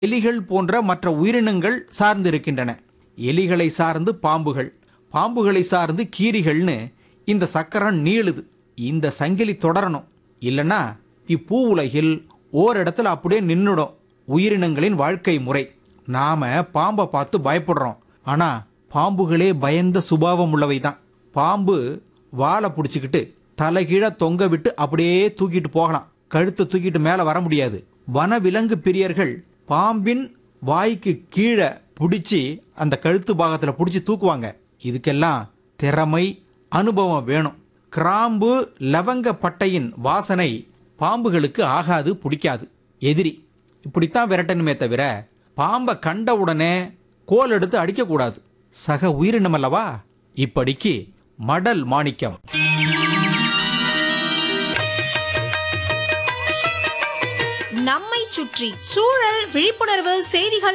எலிகள் போன்ற மற்ற உயிரினங்கள் சார்ந்து இருக்கின்றன எலிகளை சார்ந்து பாம்புகள் பாம்புகளை சார்ந்து கீரிகள்னு இந்த சக்கரம் நீளுது இந்த சங்கிலி தொடரணும் இல்லனா இப்பூ உலகில் ஓரிடத்துல அப்படியே நின்னுடும் உயிரினங்களின் வாழ்க்கை முறை நாம பாம்பை பார்த்து பயப்படுறோம் ஆனா பாம்புகளே பயந்த சுபாவம் உள்ளவை தான் பாம்பு வாலை பிடிச்சிக்கிட்டு தலைகீழ தொங்க விட்டு அப்படியே தூக்கிட்டு போகலாம் கழுத்தை தூக்கிட்டு மேலே வர முடியாது வனவிலங்கு பிரியர்கள் பாம்பின் வாய்க்கு கீழே பிடிச்சி அந்த கழுத்து பாகத்தில் பிடிச்சி தூக்குவாங்க இதுக்கெல்லாம் திறமை அனுபவம் வேணும் கிராம்பு லவங்க பட்டையின் வாசனை பாம்புகளுக்கு ஆகாது பிடிக்காது எதிரி இப்படித்தான் விரட்டணுமே தவிர பாம்பை கண்ட உடனே கோல் எடுத்து அடிக்கக்கூடாது சக உயிரினம் அல்லவா இப்படிக்கு மடல் மாணிக்கம் நம்மை சுற்றி சூழல் விழிப்புணர்வு செய்திகள்